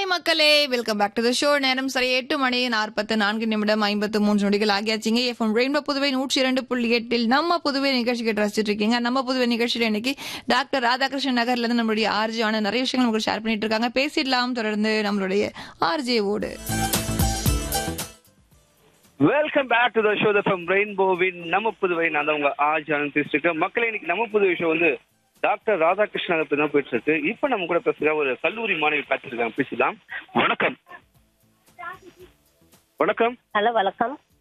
hi மக்களே welcome back to the show நேரம் சரி எட்டு மணி நாற்பத்து நான்கு நிமிடம் ஐம்பத்து மூன்று நொடிகள் ஆகியாச்சுங்க எஃப்எம் ரெயின்போ புதுவை நூற்றி இரண்டு புள்ளி எட்டில் நம்ம புதுவை நிகழ்ச்சி கேட்டு ரசிச்சிட்டு இருக்கீங்க நம்ம புதுவை நிகழ்ச்சியில் இன்னைக்கு டாக்டர் ராதாகிருஷ்ணன் நகர்ல இருந்து நம்மளுடைய ஆர்ஜி ஆன நிறைய விஷயங்கள் உங்களுக்கு ஷேர் பண்ணிட்டு இருக்காங்க பேசிடலாம் தொடர்ந்து நம்மளுடைய ஆர்ஜே ஓடு welcome back to the show from ரெயின்போவின் நம்ம புதுவை நான் தான் உங்க ஆஜ் ஆனந்த் பேசிட்டு இருக்கேன் மக்களே இன்னைக்கு நம்ம புதுவை ஷோ வந்து டாக்டர் ராதாகிருஷ்ணன் பத்தி தான் போயிட்டு இருக்கு இப்போ நம்ம கூட பேசுற ஒரு கல்லூரி மாணவி பார்த்துருக்காங்க பேசிதான் வணக்கம் வணக்கம் ஹலோ வணக்கம்